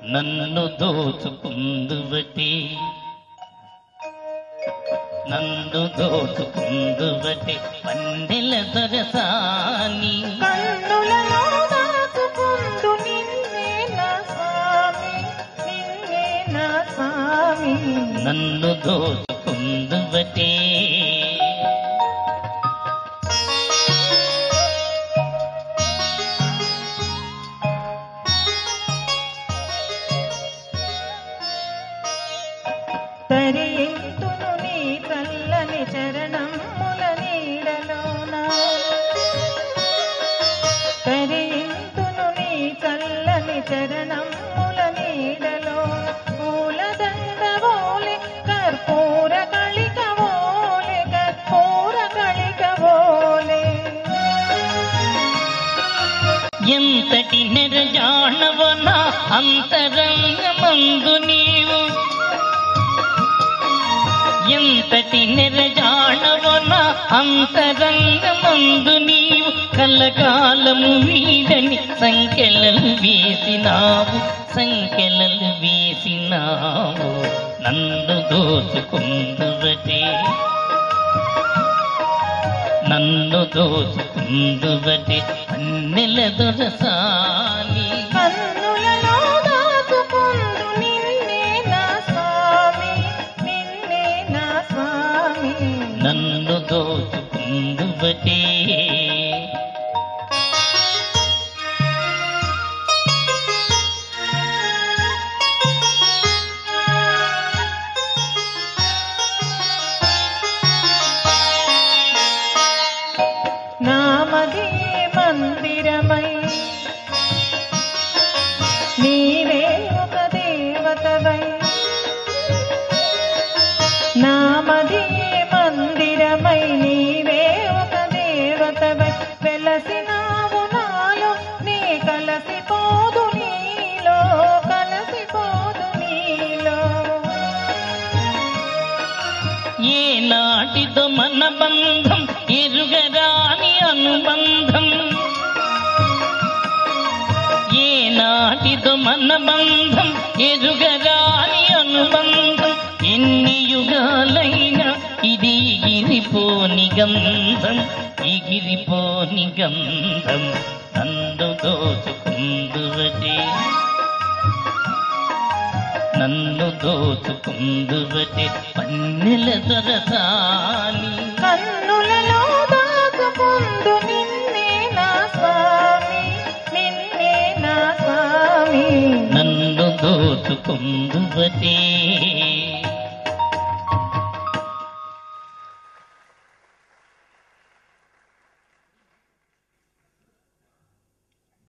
నన్ను దోచుకుందువటి నన్ను దోచుకుందువటి పన్నెల దొరసాని కన్నులలో దాచుకుందు నిన్నే నా స్వామి నిన్నే నా స్వామి నన్ను దోచుకుందువటే తరియింతును నీ చల్లని చరణముల నీడలోన తరియింతును నీ చల్లని చరణముల నీడలోన పూలదండవోలే కర్పూర కళికవోలే కర్పూర కళికవోలే ఎంతటి నెరజాణవ నా అంతరంగమందు నీవు ఎంతటి నెరజాణవ నా అంతరంగమందు నీవు కలకాలము వీడని సంఖ్యలలు వేసినావు సంఖ్యలలు వేసినావు నన్ను దోచుకుందువటే నన్ను దోచుకుందువటే అన్నెల దొరసాని కన్నులలో దాచుకుందు నిన్నే నా స్వామి నిన్నే నా స్వామి నన్ను దోచుకుందువటే నామది మందిరమై నీవే ఒక దేవతవై నామది మందిరమై నీవే ఒక దేవతవై వెలసినావు నాలో నీ కలసిపోదు నీలో కలసిపోదు నీలో ఏ నాటిదో మన బంధం ఎరుగరాని అనుబంధం ఏ నాటిదో మన బంధం ఎరుగరాని అనుబంధం ఎన్ని యుగాలైనా ఇది ఎగిరిపోని గంధం ఎగిరిపోని గంధం నన్ను దోచుకుందువటే నన్ను దోచుకుందువటే పన్నెల దొరసాని కన్నులలో దాచుకుందు నిన్నే నా స్వామి నిన్నే నా స్వామి నన్ను దోచుకుందువటే